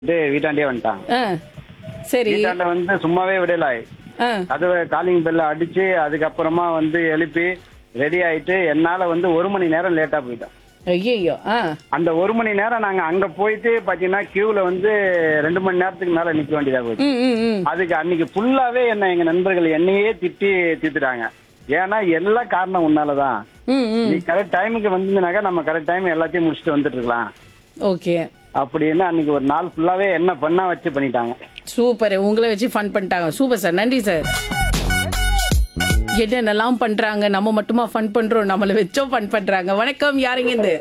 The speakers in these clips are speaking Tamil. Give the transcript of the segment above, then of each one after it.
வீட்டாண்டே வந்துட்டான் ஆ சரி வீட்டாண்ட வந்து சும்மாவே விடல ஆ கதவை காலிங் பெல்ல அடிச்சு அதுக்கப்புறமா வந்து எழுப்பி ரெடி ஆயிட்டு என்னால வந்து ஒரு மணி நேரம் லேட்டா போயிட்டேன் ஐயோ ஆ அந்த ஒரு மணி நேரம் நாங்க அங்க போயிட்டு பாத்தீங்கன்னா கியூல வந்து ரெண்டு மணி நேரத்துக்கு மேல நிக்க வேண்டியதா போச்சு ம் ம் ம் அதுக்கு அன்னைக்கு ஃபுல்லாவே என்ன எங்க நண்பர்கள் என்னையே திட்டி தீத்துட்டாங்க ஏன்னா எல்லா காரணம் உன்னாலதான் ம் ம் நீ கரெக்ட் டைமுக்கு வந்தீங்கன்னாக்கா நம்ம கரெக்ட் டைம் எல்லாத்தையும் முடிச்சுட்டு வந்துட்டு இருக்கலாம் ஓகே அப்படின்னு அன்னைக்கு ஒரு நாள் ஃபுல்லாவே என்ன பண்ணா வச்சு பண்ணிட்டாங்க சூப்பர் உங்களை வச்சு ஃபன் பண்ணிட்டாங்க சூப்பர் சார் நன்றி சார் என்னென்னலாம் பண்றாங்க நம்ம மட்டுமா ஃபன் பண்றோம் நம்மள வச்சோம் ஃபன் பண்றாங்க வணக்கம் யாருங்க இது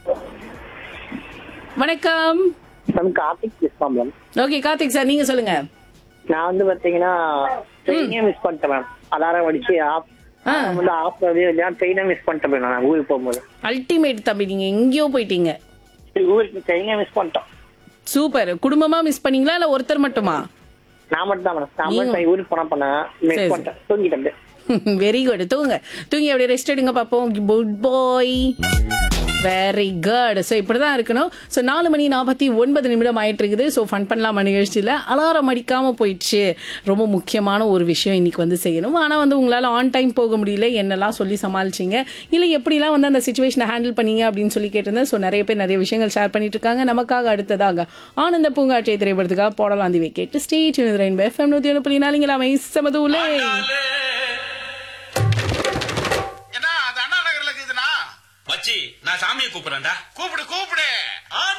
வணக்கம் மேம் கார்த்திக் பேசுமா மேம் ஓகே கார்த்திக் சார் நீங்க சொல்லுங்க நான் வந்து பாத்தீங்கன்னா ட்ரெயினே மிஸ் பண்ணிட்டேன் மேம் அலாரம் அடிச்சு ஆஃப் வந்து ஆஃப் இல்லையா ட்ரெயினே மிஸ் பண்ணிட்டேன் மேம் நான் ஊருக்கு போகும்போது அல்டிமேட் தம்பி நீங்க எங்கேயோ போயிட்டீங்க சரி, ஊருக்கு ட்ரெயினே மிஸ் பண்ணிட்டோம் சூப்பர் குடும்பமா மிஸ் பண்ணீங்களா இல்ல ஒருத்தர் மட்டுமா நான் மட்டும் தான் மேடம் நான் மட்டும் ஊருக்கு போனா பண்ணேன் மிஸ் சரி. பண்ணிட்டேன் தூங்கிட்டேன் அப்படியே. வெரி குட் தூங்க தூங்கி அப்படியே ரெஸ்ட் எடுங்க பார்ப்போம் good bye very good so இப்படி தான் இருக்கணும் ஸோ நாலு மணி நாற்பத்தி ஒன்பது நிமிடம் ஆயிட்டு இருக்குது ஸோ ஃபன் பண்ணலாமா நிகழ்ச்சியில் அலாரம் அடிக்காம போயிடுச்சு ரொம்ப முக்கியமான ஒரு விஷயம் இன்னைக்கு வந்து செய்யணும் ஆனால் வந்து உங்களால் ஆன் டைம் போக முடியல என்னெல்லாம் சொல்லி சமாளிச்சிங்க இல்லை எப்படிலாம் வந்து அந்த சுச்சுவேஷனை ஹேண்டில் பண்ணீங்க அப்படின்னு சொல்லி கேட்டிருந்தேன் ஸோ நிறைய பேர் நிறைய விஷயங்கள் ஷேர் பண்ணிட்டு இருக்காங்க நமக்காக அடுத்ததாக ஆனந்த பூங்காட்சியை திரைப்படத்துக்காக போடலாம் திவை கேட்டு ஸ்டேட் ரெயின்போ எஃப்எம் நூற்றி ஒன்று புள்ளி நாலுங்களா சமதூலே என்ன அது அண்ணா நகர்ல இருக்குதுண்ணா மச்சி நான் சாமியை கூப்பிடுறேன்டா கூப்பிடு கூப்பிடு